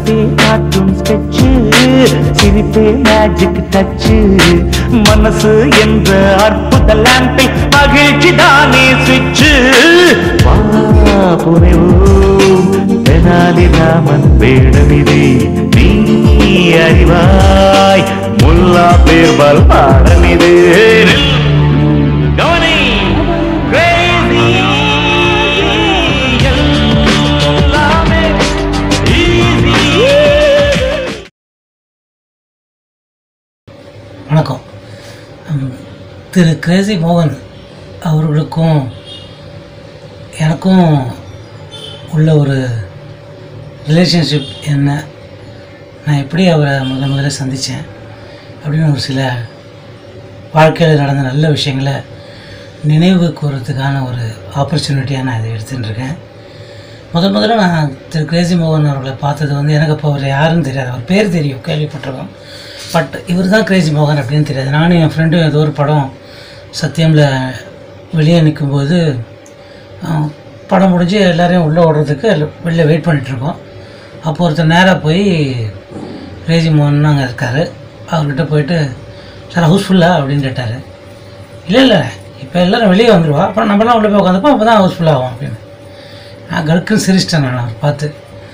கருப்பே காட்டும் ஸ்கெட்சு சிரிப்பே magic Dutch மனசு என்ற அற்புத லாம்பில் மகிழ்ச்சி தானே சுவிட்சு வா புனைவோம் தெனாலி ராமன் வேடமிது நீ அறிவாய் முல்லா பேர்பால் பாடமிது கவனி crazy எல்லாமே easy வணக்கம் ம், திரு கிரேசி மோகன் அவர்களுக்கும் எனக்கும் உள்ள ஒரு ரிலேஷன்ஷிப் என்ன நான் எப்படி அவரை முதல் முதல்ல சந்தித்தேன் அப்படின்னு ஒரு சில வாழ்க்கையில் நடந்த நல்ல விஷயங்களை நினைவு கூறத்துக்கான ஒரு ஆப்பர்ச்சுனிட்டியாக நான் இதை எடுத்துகிட்டு இருக்கேன் முதல் முதல்ல நான் திரு கிரேசி மோகன் அவர்களை பார்த்தது வந்து எனக்கு அப்போ அவர் யாருன்னு தெரியாது அவர் பேர் தெரியும் கேள்விப்பட்டிருக்கோம் பட் இவர் தான் கிரேசி மோகன் அப்படின்னு தெரியாது நானும் என் ஃப்ரெண்டும் ஏதோ ஒரு படம் சத்தியமில் வெளியே நிற்கும்போது அஹ், படம் முடிஞ்சு எல்லாரையும் உள்ளே ஓடுறதுக்கு வெளில வெயிட் பண்ணிகிட்ருக்கோம் அப்போ ஒருத்தர் நேராக போய் கிரேசி மோகன் அங்கே இருக்கார் அவர்கிட்ட போயிட்டு சார் ஹவுஸ்ஃபுல்லா அப்படின்னு கேட்டார் இல்லை இல்லை இப்போ எல்லோரும் வெளியே வந்துடுவா அப்புறம் நம்மலாம் உள்ளே போய் உட்காந்துப்போம் அப்போ தான் ஹவுஸ்ஃபுல் ஆகும் அப்படின்னு நான் கடுக்குன்னு சிரிச்சிட்டேன் நான் அவர் பார்த்து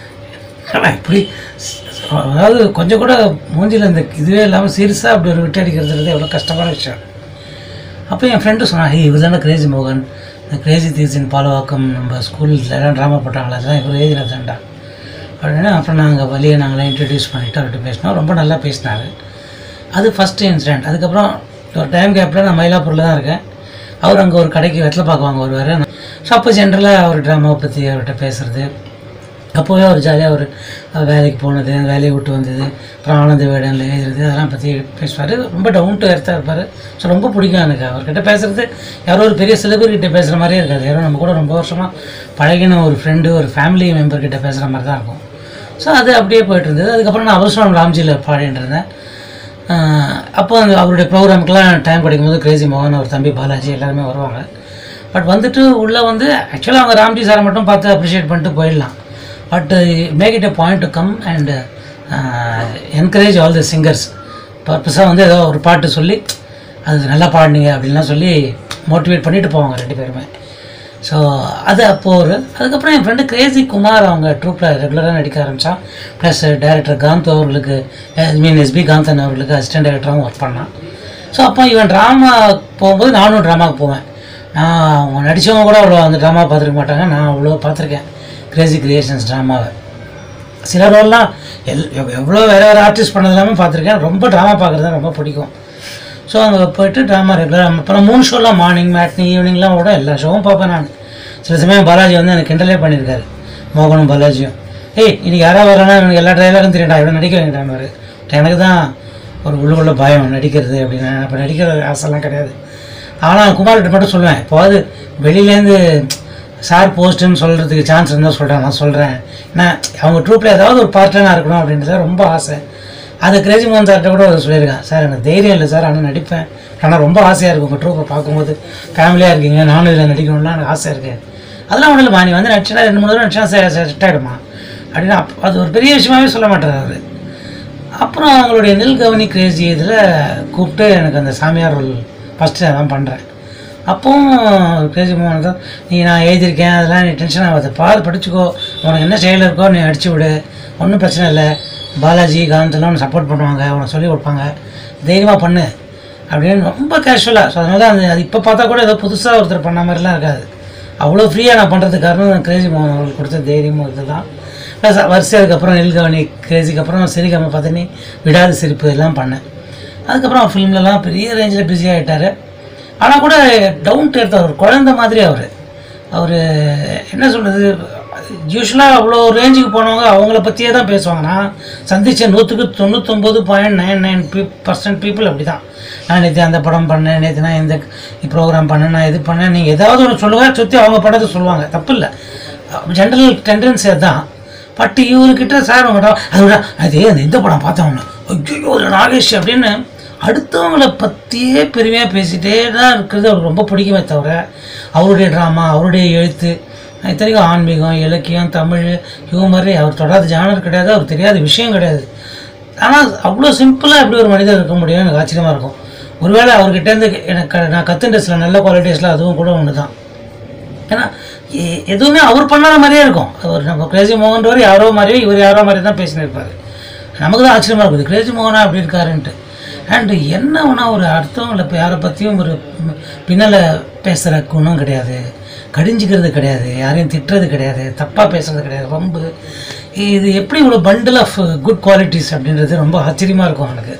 ஆனால் இப்படி ஸ்- அதாவது கொஞ்சம் கூட மூஞ்சியில் இந்த இதுவே இல்லாமல் சீரியஸாக அப்படி ஒரு விட்டு அடிக்கிறதுன்றது எவ்வளோ கஷ்டமான விஷயம் அப்போ என் ஃப்ரெண்டு சொன்னான் ஹே இவர் தானே கிரேசி மோகன் இந்த கிரேசி தீசின் பாலவாக்கம் நம்ம ஸ்கூலில் எல்லாம் ட்ராமா போட்டாங்களா அதெல்லாம் இவர் எழுதினதாண்டா அப்படின்னு அப்புறம் நாங்கள் வழியை நாங்களே இன்ட்ரடியூஸ் பண்ணிவிட்டு அவர்கிட்ட பேசினோம் ரொம்ப நல்லா பேசினார் அது ஃபஸ்ட்டு இன்சிடென்ட் அதுக்கப்புறம் ஒரு டைம் கேப்பில் நான் மயிலாப்பூரில் தான் இருக்கேன் அவர் அங்கே ஒரு கடைக்கு வெத்தலை பார்க்குவாங்க வருவார் ஸோ அப்போ ஜென்ரலாக அவர் ட்ராமாவை பற்றி அவர்கிட்ட பேசுகிறது அப்போவே அவர் ஜாலியாக அவர் வேலைக்கு போனது வேலையை விட்டு வந்தது அப்புறம் ஆனந்த வேடனில் எழுதுறது அதெல்லாம் பற்றி பேசுவார் ரொம்ப டவுன் டு எர்த்தாக இருப்பார் ஸோ ரொம்ப பிடிக்கும் எனக்கு அவர்கிட்ட பேசுகிறது யாரோ ஒரு பெரிய செலிபிரிட்ட பேசுகிற மாதிரியே இருக்காது யாரோ நம்ம கூட ரொம்ப வருஷமாக பழகின ஒரு ஃப்ரெண்டு ஒரு ஃபேமிலி மெம்பர் கிட்ட பேசுகிற மாதிரி தான் இருக்கும் ஸோ அது அப்படியே போயிட்டு இருந்தது அதுக்கப்புறம் நான் அவசரம் ராம்ஜியில் பாடிட்டு இருந்தேன் ஆஹ் அப்போ அந்த அவருடைய ப்ரோக்ராமுக்கெலாம் டைம் கிடைக்கும்போது கிரேசி மோகன் அவர் தம்பி பாலாஜி எல்லாருமே வருவாங்க பட் வந்துட்டு உள்ளே வந்து ஆக்சுவலாக அவங்க ராம்ஜி சாரை மட்டும் பார்த்து அப்ரிஷியேட் பண்ணிட்டு போயிடலாம் but make it a point to come and encourage all the singers பர்பஸாக வந்து ஏதோ ஒரு பாட்டு சொல்லி அது நல்லா பாடினீங்க அப்படின்லாம் சொல்லி மோட்டிவேட் பண்ணிட்டு போவாங்க ரெண்டு பேருமே ஸோ அது அப்போது ஒரு அதுக்கப்புறம் என் ஃப்ரெண்டு கிரேசி குமார் அவங்க ட்ரூப்பில் ரெகுலராக நடிக்க ஆரம்பித்தான் ப்ளஸ் டைரக்டர் காந்த் அவர்களுக்கு ஐ மீன் எஸ்பி காந்தன் அவர்களுக்கு அசிஸ்டன்ட் டைரக்டராகவும் ஒர்க் பண்ணான் ஸோ அப்போ இவன் ட்ராமா போகும்போது நானும் ட்ராமாவுக்கு போவேன் நான் அவங்க நடித்தவங்க கூட அவ்வளோ அந்த ட்ராமா பார்த்துருக்க மாட்டாங்க நான் அவ்வளோ பார்த்துருக்கேன் கிரேசி கிரியேஷன்ஸ் ட்ராமாவை சில ரோல்லாம் எல் எவ்- எவ்வளோ வேறு வேறு ஆர்டிஸ்ட் பண்ணது எல்லாமே பார்த்துருக்கேன் ரொம்ப ட்ராமா பார்க்குறது தான் ரொம்ப பிடிக்கும் ஸோ அங்கே போயிட்டு ட்ராமா ரெகுலராக அப்புறம் மூணு ஷோலாம் மார்னிங் மேட்னி ஈவினிங்லாம் கூட எல்லா ஷோவும் பார்ப்பேன் நான் சில சமயம் பாலாஜி வந்து எனக்கு கிண்டலே பண்ணியிருக்காரு மோகனும் பாலாஜியும் ஏய் இன்னைக்கு யாராவது வரானா எனக்கு எல்லா ட்ரைலரும் தெரியும்டா இவ்வளோ நடிக்க வேண்டாம்னு எனக்கு தான் ஒரு உள்ளுக்குள்ள பயம் நடிக்கிறது அப்படின்னு அப்போ நடிக்கிற ஆசைலாம் கிடையாது ஆனால் குமார்கிட்ட மட்டும் சொல்லுவேன் இப்போது வெளியிலேருந்து சார் போஸ்ட்டுன்னு சொல்கிறதுக்கு சான்ஸ் இருந்தால் சொல்கிறேன் நான் சொல்கிறேன் ஏன்னா அவங்க ட்ரூப்பில் ஏதாவது ஒரு பார்ட்டனாக இருக்கணும் அப்படின்றத ரொம்ப ஆசை அது கிரேசி மோகன் சார்கிட்ட கூட அதை சொல்லியிருக்கேன் சார் எனக்கு தைரியம் இல்லை சார் ஆனால் நடிப்பேன் ஆனால் ரொம்ப ஆசையாக இருக்கும் உங்கள் ட்ரூப்பை பார்க்கும்போது ஃபேமிலியாக இருக்கீங்க நானும் இதில் நடிக்கணும்லாம் எனக்கு ஆசை இருக்குது அதெல்லாம் ஒன்றும் இல்லைம்மா நீ வந்து நடிச்சுனா ரெண்டு மூணு தடவை நடிச்சா செட் ஆகிடுமா அப்படின்னு அப் அது ஒரு பெரிய விஷயமாவே சொல்ல மாட்டார் அவர் அப்புறம் அவங்களுடைய நெல் கவனி கிரேசி இதில் கூப்பிட்டு எனக்கு அந்த சாமியார் ரோல் ஃபஸ்ட்டு அதான் பண்ணுறேன் அப்பவும் கிரேசி மோகன் தான் நீ நான் எழுதியிருக்கேன் அதெல்லாம் நீ டென்ஷன் ஆகாத பாரு படிச்சுக்கோ உனக்கு என்ன செயல் இருக்கோ நீ அடிச்சு விடு ஒன்றும் பிரச்சனை இல்லை பாலாஜி காந்தெல்லாம் உனக்கு சப்போர்ட் பண்ணுவாங்க உனக்கு சொல்லி கொடுப்பாங்க தைரியமாக பண்ணு அப்படின்னு ரொம்ப கேஷுவலாக ஸோ அதனால அந்த அது இப்போ பார்த்தா கூட ஏதோ புதுசாக ஒருத்தர் பண்ண மாதிரிலாம் இருக்காது அவ்வளோ ஃப்ரீயாக நான் பண்ணுறதுக்கு காரணம் கிரேசி மோகன் அவர்களுக்கு கொடுத்த தைரியமும் இதுதான் ப்ளஸ் வரிசை அதுக்கப்புறம் நெல்கவனி கிரேசிக்கு அப்புறம் சிரிக்காம பார்த்தனி விடாது சிரிப்பு எல்லாம் பண்ணேன் அதுக்கப்புறம் ஃபிலிம்லலாம் பெரிய ரேஞ்சில் பிஸி ஆகிட்டார் ஆனால் கூட டவுன் டு எர்த் அவர் குழந்த மாதிரி அவர் அவர் என்ன சொல்கிறது யூஸ்வலாக அவ்வளோ ரேஞ்சுக்கு போனவங்க அவங்கள பற்றியே தான் பேசுவாங்க நான் சந்தித்த நூற்றுக்கு தொண்ணூத்தொம்பது பாயிண்ட் நைன் நைன் பீ பர்சன்ட் பீப்புள் அப்படி தான் நான் நேற்று அந்த படம் பண்ணேன் நேற்று நான் இந்த ப்ரோக்ராம் பண்ணேன் நான் இது பண்ணேன் நீங்கள் ஏதாவது ஒன்று சொல்லுவாங்க சுற்றி அவங்க படத்தை சொல்லுவாங்க தப்பு இல்லை ஜென்ரல் டெண்டன்சி அதுதான் பட் இவர்கிட்ட சார் உங்கள்கிட்ட அதோட அது அந்த இந்த படம் பார்த்தவொன்னு ஐயோ இது நாகேஷ் அப்படின்னு அடுத்தவங்கள பற்றியே பெருமையாக பேசிகிட்டே தான் இருக்கிறது அவருக்கு ரொம்ப பிடிக்குமே தவிர அவருடைய ட்ராமா அவருடைய எழுத்து இத்தனைக்கும் ஆன்மீகம் இலக்கியம் தமிழ் ஹியூமர் அவர் தொடாத ஜானர் கிடையாது அவர் தெரியாத விஷயம் கிடையாது ஆனால் அவ்வளோ சிம்பிளாக எப்படி ஒரு மனிதர் இருக்க முடியும் எனக்கு ஆச்சரியமாக இருக்கும் ஒருவேளை அவர்கிட்டேருந்து எனக்கு நான் கற்றுன்ற சில நல்ல குவாலிட்டிஸில் அதுவும் கூட ஒன்று தான் ஏன்னா எ- எதுவுமே அவர் பண்ணாத மாதிரியே இருக்கும் அவர் நம்ம கிரேசி மோகன்றவர் யாரோ மாதிரியே இவர் யாரோ மாதிரி தான் பேசினு இருப்பார் நமக்கு தான் ஆச்சரியமாக இருக்குது கிரேசி மோகனா அப்படி இருக்காருன்ட்டு அண்டு என்ன ஒன்றா ஒரு அர்த்தம் இப்போ யாரை பற்றியும் ஒரு பின்னால் பேசுகிற குணம் கிடையாது கடிஞ்சிக்கிறது கிடையாது யாரையும் திட்டுறது கிடையாது தப்பாக பேசுறது கிடையாது ரொம்ப இது எப்படி இவ்வளோ பண்டில் ஆஃப் குட் குவாலிட்டிஸ் அப்படின்றது ரொம்ப ஆச்சரியமாக இருக்கும் எனக்கு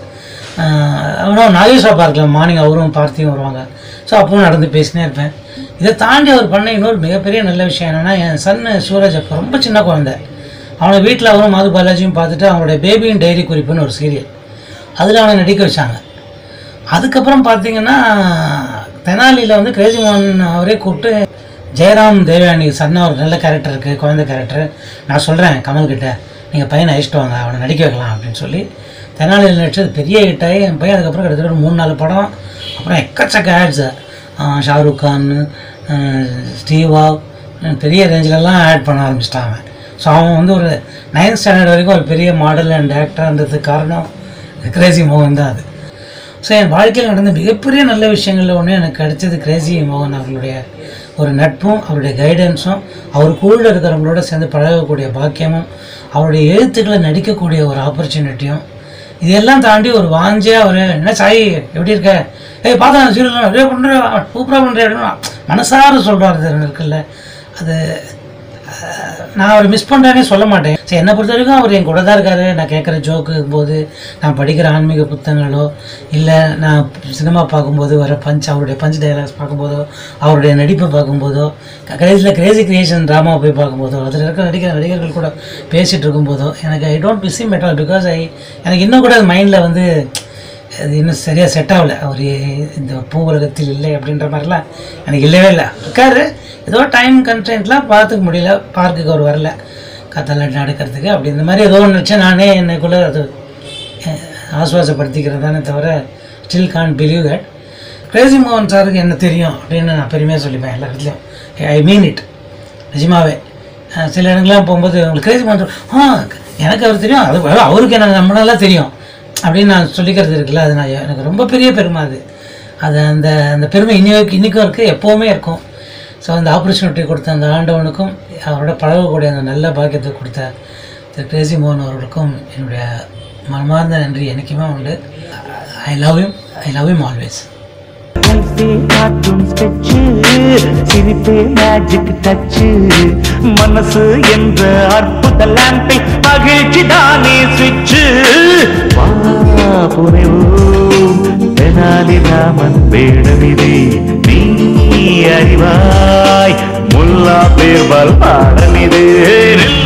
அவனும் நாகேஸ்வரா பார்க்கலாம் மார்னிங் அவரும் பார்த்தியும் வருவாங்க ஸோ அப்பவும் நடந்து பேசினே இருப்பேன் இதை தாண்டி அவர் பண்ண இன்னொரு மிகப்பெரிய நல்ல விஷயம் என்னென்னா என் சன்னு சிவராஜ் அப்போ ரொம்ப சின்ன குழந்தை அவனை வீட்டில் அவரும் மாது பாலாஜியும் பார்த்துட்டு அவனுடைய பேபியின் டைரி குறிப்புன்னு ஒரு சீரியல் அதில் அவனை நடிக்க வச்சாங்க அதுக்கப்புறம் பார்த்தீங்கன்னா தெனாலியில் வந்து கிரேசி மோகன் அவரே கூப்பிட்டு ஜெயராம் தேவயானி சன்னா ஒரு நல்ல கேரக்டர் இருக்குது குழந்தை கேரக்டர் நான் சொல்கிறேன் கமல்கிட்ட நீங்கள் பையனை அழிச்சிட்டு வாங்க அவனை நடிக்க வைக்கலாம் அப்படின்னு சொல்லி தெனாலியில் நடிச்சது பெரிய ஹிட் ஆகி என் பையன் அதுக்கப்புறம் கிட்டத்தட்ட ஒரு மூணு நாலு படம் அப்புறம் எக்கச்சக்க ஆட்ஸு ஷாருக் கான் அஹ் ஸ்டீவா அஹ் பெரிய ரேஞ்சிலலாம் ஆட் பண்ண ஆரம்பிச்சிட்டாங்க ஸோ அவன் வந்து ஒரு நைன்த் ஸ்டாண்டர்ட் வரைக்கும் ஒரு பெரிய மாடல் அண்ட் ஆக்டர்ன்றதுக்கு காரணம் கிரேசி மோகன் தான் அது ஸோ என் வாழ்க்கையில் நடந்த மிகப்பெரிய நல்ல விஷயங்களில் ஒன்று எனக்கு கிடைச்சது கிரேசி மோகன் அவர்களுடைய ஒரு நட்பும் அவருடைய கைடன்ஸும் அவர் கூட இருக்கிறவங்களோட சேர்ந்து பழகக்கூடிய பாக்கியமும் அவருடைய எழுத்துக்களை நடிக்கக்கூடிய ஒரு ஆப்பர்ச்சுனிட்டியும் இதெல்லாம் தாண்டி ஒரு வாஞ்சியாக ஒரு என்ன சாய் எப்படி இருக்க ஏய் பார்த்தா சீரியல் அப்படியே பண்ணுற சூப்பராக பண்ணுறேன் மனசார சொல்கிறாரு இருக்குல்ல அது அஹ், நான் அவர் மிஸ் பண்ணுறேனே சொல்ல மாட்டேன் சரி என்னை பொறுத்த வரைக்கும் அவர் என் கூட தான் இருக்காரு நான் கேட்குற ஜோக்கு போது நான் படிக்கிற ஆன்மீக புத்தகங்களோ இல்லை நான் சினிமா பார்க்கும்போது வர பஞ்ச் அவருடைய பஞ்ச் டைலாக்ஸ் பார்க்கும்போதோ அவருடைய நடிப்பை பார்க்கும்போதோ கடைசியில் கிரேசி கிரியேஷன் ட்ராமா போய் பார்க்கும்போதோ அதில் இருக்கிற நடிக்கிற நடிகர்கள் கூட பேசிகிட்டு இருக்கும்போதோ எனக்கு I don't miss him at all because I எனக்கு இன்னும் கூட மைண்டில் வந்து அது இன்னும் சரியாக செட் ஆகல அவர் இந்த பூ உலகத்தில் இல்லை அப்படின்ற மாதிரிலாம் எனக்கு இல்லவே இல்லை இருக்காரு ஏதோ டைம் கன்ஸ்டன்ட்லாம் பார்த்துக்க முடியல பார்க்குக்கு அவர் வரல கத்தெல்லாம் நடக்கிறதுக்கு அப்படி இந்த மாதிரி ஏதோ ஒன்று நினச்சேன் நானே என்னைக்குள்ளே அது அஹ், ஆசுவாசப்படுத்திக்கிறதானே தவிர still can't believe that Crazy மோகன் சாருக்கு என்ன தெரியும் அப்படின்னு நான் பெருமையாக சொல்லிப்பேன் எல்லா இடத்துலையும் ஐ மீன் இட் நிஜமாவே அஹ், சில இடங்கள்லாம் போகும்போது உங்களுக்கு கிரேசி மோகன் சார், ஆ எனக்கு அவர் தெரியும் அது well, அவருக்கு எனக்கு நம்மளாலாம் தெரியும் அப்படின்னு நான் சொல்லிக்கிறது இருக்குல்ல அது நான் எனக்கு ரொம்ப பெரிய பெருமை அது அது அந்த அந்த பெருமை இன்னி வரைக்கும் இன்றைக்கும் இருக்குது எப்போவுமே இருக்கும் ஸோ அந்த ஆப்பர்ச்சுனிட்டி கொடுத்த அந்த ஆண்டவனுக்கும் அவரோட பழகக்கூடிய அந்த நல்ல பாக்கியத்தை கொடுத்த திரு கிரேசி மோகன் அவர்களுக்கும் என்னுடைய மனமார்ந்த நன்றி என்றைக்குமே உண்டு I love you I love you always லைஃபே காட்டும் ஸ்கெட்சு சிரிப்பே மேஜிக் டச்சு மனசு என்ற அற்புத லாம்பில் மகிழ்ச்சி தானே சுவிட்சு வா புனைவோம் தெனாலி ராமன் வேடமிதே நீ அறிவாய் முல்லா பேர்பால் பாடமிது